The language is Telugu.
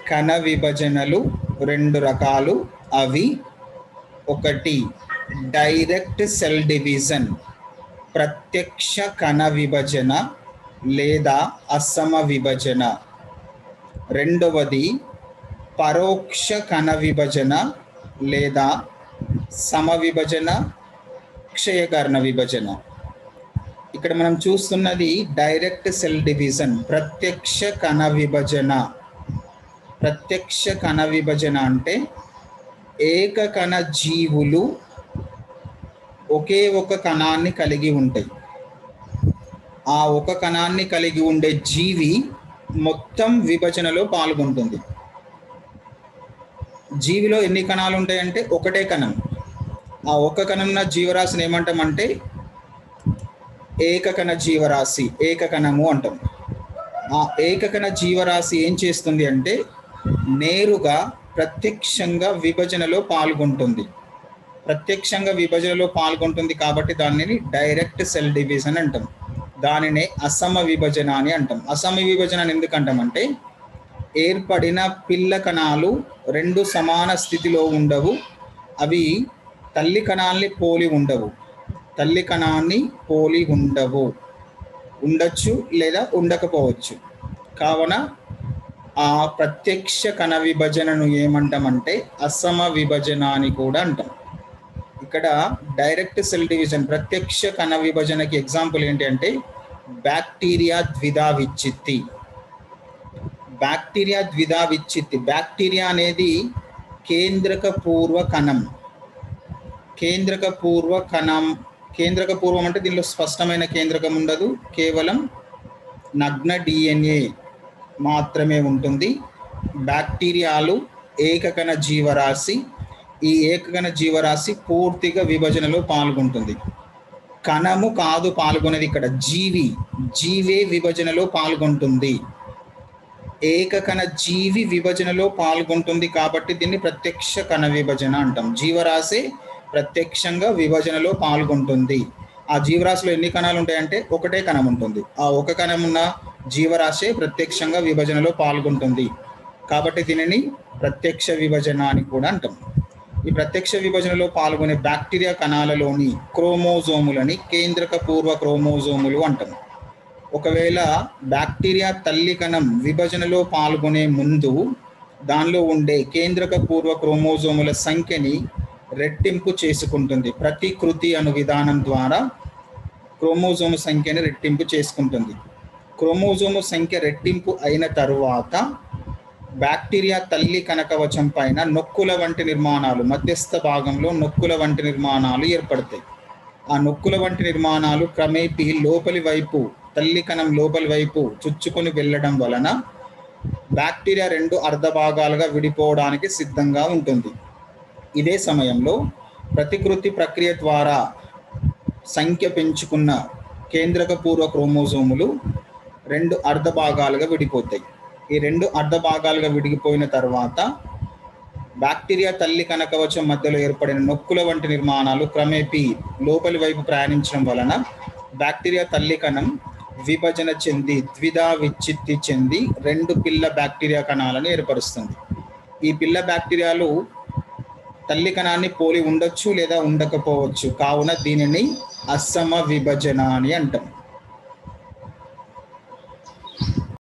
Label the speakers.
Speaker 1: కణ విభజనలు రెండు రకాలు అవి ఒకటి డైరెక్ట్ సెల్ డివిజన్ ప్రత్యక్ష కణ విభజన లేదా అసమ విభజన రెండవది పరోక్ష కణ విభజన లేదా సమ విభజన క్షయకర్ణ విభజన ఇక్కడ మనం చూస్తున్నది డైరెక్ట్ సెల్ డివిజన్ ప్రత్యక్ష కణ విభజన ప్రత్యక్ష కణ విభజన అంటే ఏక కణ జీవులు ఒకే ఒక కణాన్ని కలిగి ఉంటాయి ఆ ఒక కణాన్ని కలిగి ఉండే జీవి మొత్తం విభజనలో పాల్గొంటుంది జీవిలో ఎన్ని కణాలు ఉంటాయంటే ఒకటే కణం ఆ ఒక్క కణం ఉన్న జీవరాశిని ఏమంటామంటే ఏకకణ జీవరాశి ఏకకణము అంటాం ఆ ఏకకణ జీవరాశి ఏం చేస్తుంది అంటే నేరుగా ప్రత్యక్షంగా విభజనలో పాల్గొంటుంది ప్రత్యక్షంగా విభజనలో పాల్గొంటుంది కాబట్టి దానిని డైరెక్ట్ సెల్ డివిజన్ అంటాం దానినే అసమ విభజన అని అంటాం అసమ విభజన అని ఎందుకు అంటామంటే ఏర్పడిన పిల్ల కణాలు రెండు సమాన స్థితిలో ఉండవు అవి తల్లి కణాల్ని పోలి ఉండవు తల్లి కణాన్ని పోలి ఉండవు ఉండొచ్చు లేదా ఉండకపోవచ్చు కావున ఆ ప్రత్యక్ష కణ విభజనను ఏమంటామంటే అసమ విభజన అని కూడా అంటాం ఇక్కడ డైరెక్ట్ సెల్ డివిజన్ ప్రత్యక్ష కణ విభజనకి ఎగ్జాంపుల్ ఏంటి అంటే బ్యాక్టీరియా ద్విధా విచ్చిత్తి బ్యాక్టీరియా ద్విధా విచ్చిత్తి బ్యాక్టీరియా అనేది కేంద్రక పూర్వ కణం కేంద్రక పూర్వ కణం కేంద్రక పూర్వం అంటే దీనిలో స్పష్టమైన కేంద్రకం ఉండదు కేవలం నగ్న డిఎన్ఏ మాత్రమే ఉంటుంది బ్యాక్టీరియాలు ఏకకణ జీవరాశి ఈ ఏకకణ జీవరాశి పూర్తిగా విభజనలో పాల్గొంటుంది కణము కాదు పాల్గొనేది ఇక్కడ జీవి జీవే విభజనలో పాల్గొంటుంది ఏకకణ జీవి విభజనలో పాల్గొంటుంది కాబట్టి దీన్ని ప్రత్యక్ష కణ విభజన అంటాం జీవరాశి ప్రత్యక్షంగా విభజనలో పాల్గొంటుంది ఆ జీవరాశిలో ఎన్ని కణాలు ఉంటాయంటే ఒకటే కణం ఉంటుంది ఆ ఒక కణం ఉన్న జీవరాశి ప్రత్యక్షంగా విభజనలో పాల్గొంటుంది కాబట్టి దీనిని ప్రత్యక్ష విభజన అని కూడా అంటాం ఈ ప్రత్యక్ష విభజనలో పాల్గొనే బ్యాక్టీరియా కణాలలోని క్రోమోజోములని కేంద్రక పూర్వ క్రోమోజోములు అంటాం ఒకవేళ బ్యాక్టీరియా తల్లి కణం విభజనలో పాల్గొనే ముందు దానిలో ఉండే కేంద్రక పూర్వ క్రోమోజోముల సంఖ్యని రెట్టింపు చేసుకుంటుంది ప్రతికృతి అను విధానం ద్వారా క్రోమోజోము సంఖ్యని రెట్టింపు చేసుకుంటుంది క్రోమోజోము సంఖ్య రెట్టింపు అయిన తరువాత బ్యాక్టీరియా తల్లి కనకవచం పైన నొక్కుల వంటి నిర్మాణాలు మధ్యస్థ భాగంలో నొక్కుల వంటి నిర్మాణాలు ఏర్పడతాయి ఆ నొక్కుల వంటి నిర్మాణాలు క్రమేపీ లోపలి వైపు తల్లి కణం లోపలి వైపు చుచ్చుకొని వెళ్ళడం వలన బ్యాక్టీరియా రెండు అర్ధ భాగాలుగా విడిపోవడానికి సిద్ధంగా ఉంటుంది ఇదే సమయంలో ప్రతికృతి ప్రక్రియ ద్వారా సంఖ్య పెంచుకున్న కేంద్రక పూర్వ క్రోమోజోములు రెండు అర్ధ భాగాలుగా విడిపోతాయి ఈ రెండు అర్ధ భాగాలుగా విడిగిపోయిన తర్వాత బ్యాక్టీరియా తల్లి కనకవచం మధ్యలో ఏర్పడిన నొక్కుల వంటి నిర్మాణాలు క్రమేపీ లోపలి వైపు ప్రయాణించడం వలన బ్యాక్టీరియా తల్లి కణం విభజన చెంది ద్విధా విచ్చిత్తి చెంది రెండు పిల్ల బ్యాక్టీరియా కణాలను ఏర్పరుస్తుంది ఈ పిల్ల బ్యాక్టీరియాలు తల్లి కణాన్ని పోలి ఉండొచ్చు లేదా ఉండకపోవచ్చు కావున దీనిని అసమ విభజన అని అంటాం